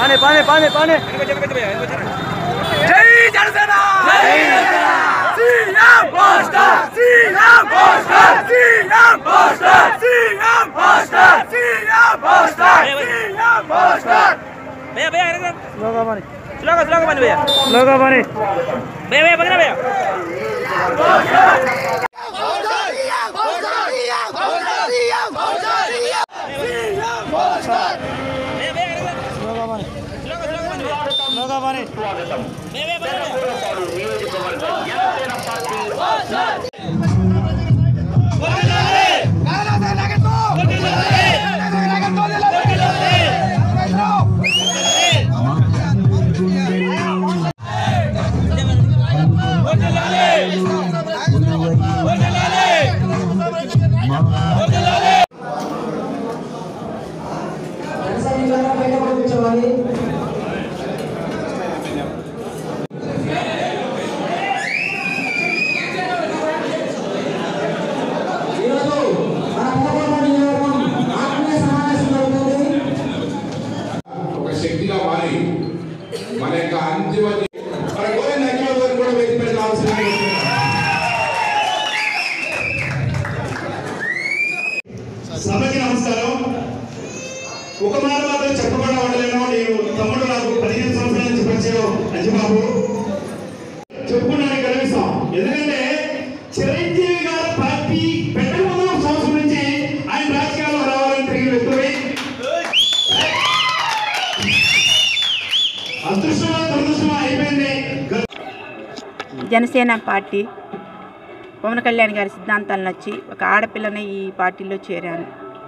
పానే పానే పానే పానే జై Janasena CM poster CM poster CM poster CM poster CM poster CM poster भैया भैया अरे స్లోగా మరి स्लो का स्लो का बन भैया స్లోగా మరి भैया भैया पकड़ा भैया भैया भैया अरे స్లోగా మరి स्लो का स्लो का बन भैया స్లోగా మరి भैया भैया पकड़ा भैया ఒక శక్తిగా మారి మన యొక్క అంతిమ మన గోవింద అఖిల గారు కూడా వేదిక మీద రావాల్సిందిగా కోరుతున్నాను. సభకి నమస్కారం ఒక మాట మాత్రం చెప్పకుండా ఉండలేను నేను తమ్ముడు నాకు పదిహేను సంవత్సరాల నుంచి పరిచయం అంజబాబు చెప్పుకున్నాను కనిపిస్తాం ఎందుకంటే చిరంజీవి గారు పార్టీ పెట్టక ముందు ఒక సంవత్సరం నుంచి ఆయన రాజకీయాల్లో రావాలని తిరిగి వ్యక్తులై అదృష్టమా దురదృష్టమా అయిపోయింది గత జనసేన పార్టీ పవన్ కళ్యాణ్ గారి సిద్ధాంతాలు నచ్చి ఒక ఆడపిల్లని ఈ పార్టీలో చేరాను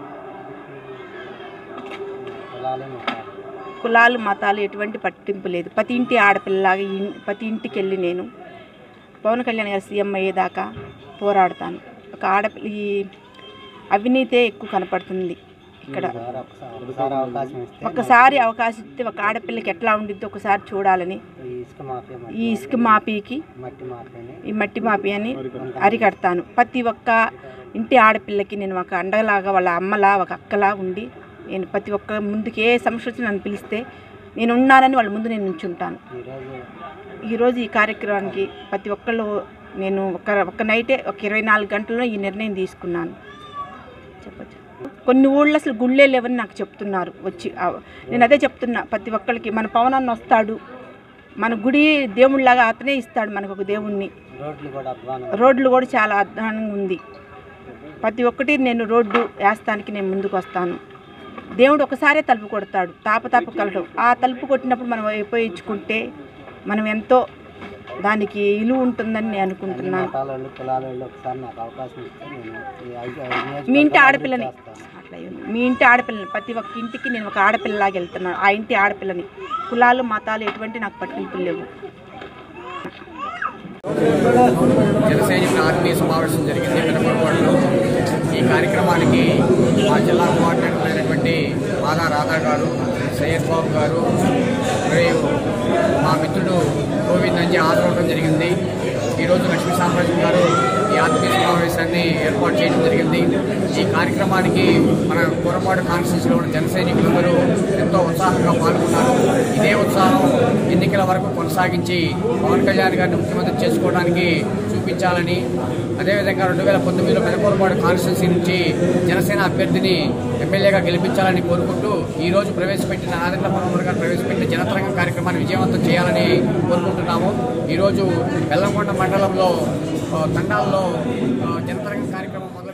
కులాలు మతాలు ఎటువంటి పట్టింపు లేదు ప్రతి ఇంటి ఆడపిల్లలాగా ఈ- ప్రతి ఇంటికి వెళ్ళి నేను పవన్ కళ్యాణ్ గారు సీఎం అయ్యేదాకా పోరాడతాను ఒక ఆడపిల్ల ఈ అవినీతే ఎక్కువ కనపడుతుంది ఇక్కడ ఒక్కసారి అవకాశం ఇస్తే ఒక ఆడపిల్లకి ఎట్లా ఉండిద్దో ఒకసారి చూడాలని ఈ ఇసుక మాఫీకి ఈ మట్టి మాఫియాని అరికడతాను ప్రతి ఒక్క ఇంటి ఆడపిల్లకి నేను ఒక అండలాగా వాళ్ళ అమ్మలా ఒక అక్కలా ఉండి నేను ప్రతి ఒక్క ముందుకు ఏ సమస్య వచ్చినా నన్ను పిలిస్తే నేను ఉన్నానని వాళ్ళ ముందు నేను నుంచుంటాను ఈరోజు ఈ కార్యక్రమానికి ప్రతి ఒక్కళ్ళు నేను ఒక ఒక నైటే ఒక ఇరవై నాలుగు గంటల్లో ఈ నిర్ణయం తీసుకున్నాను చెప్పచ్చు కొన్ని ఊళ్ళో అసలు గుళ్ళే లేవని నాకు చెప్తున్నారు వచ్చి ఆ, నేను అదే చెప్తున్నా ప్రతి ఒక్కరికి మన పవనాన్ని వస్తాడు మన గుడి దేవుళ్ళలాగా అతనే ఇస్తాడు మనకు ఒక దేవుణ్ణి రోడ్లు కూడా చాలా అధ్వానంగా ఉంది ప్రతి ఒక్కటి నేను రోడ్డు వేస్తానికి నేను ముందుకు వస్తాను దేవుడు ఒకసారే తలుపు కొడతాడు తాప తాప కలడం ఆ తలుపు కొట్టినప్పుడు మనం ఉపయోగించుకుంటే మనం ఎంతో దానికి ఇలువ ఉంటుందని నేను అనుకుంటున్నాను మీ ఇంటి ఆడపిల్లని అట్లా ఏం- మీ ఇంటి ఆడపిల్లని ప్రతి ఒక్క ఇంటికి నేను ఒక ఆడపిల్లలాగా వెళ్తున్నాను ఆ ఇంటి ఆడపిల్లని కులాలు మతాలు ఎటువంటి నాకు పట్టింపులు లేవు జనసైనికుల ఆత్మీయ సమావేశం జరిగింది పెనపరపాడులో ఈ కార్యక్రమానికి మా జిల్లా కోఆర్డినేటర్ అయినటువంటి మాదా రాధా గారు సయ్యద్ బాబు గారు మరియు మా మిత్రుడు గోవింద్ అంజీ హాజరవడం జరిగింది ఈరోజు లక్ష్మీ సామ్రాజ్యం గారు ఈ ఆత్మీయ సమావేశాన్ని ఏర్పాటు చేయడం జరిగింది ఈ కార్యక్రమానికి మన కూరపాడు కాన్స్టిట్యూన్సీలో ఉన్న జన సైనికులందరూ ఎంతో ఉత్సాహంగా పాల్గొన్నారు ఇదే ఉత్సాహం ఎన్నికల వరకు కొనసాగించి పవన్ కళ్యాణ్ గారిని ముఖ్యమంత్రి చేసుకోవడానికి చూపించాలని అదేవిధంగా రెండు వేల పంతొమ్మిదిలో పెదకూరపాడు కాన్స్టిట్యున్సీ నుంచి జనసేన అభ్యర్థిని ఎమ్మెల్యేగా గెలిపించాలని కోరుకుంటూ ఈ రోజు ప్రవేశపెట్టిన ఆదిత్య మనోహర్ గారు ప్రవేశపెట్టిన జనతరంగం కార్యక్రమాన్ని విజయవంతం చేయాలని కోరుకుంటున్నాము ఈరోజు బెల్లంకొండ మండలంలో ఆ, తండాల్లో ఆ, జనతరంగం కార్యక్రమం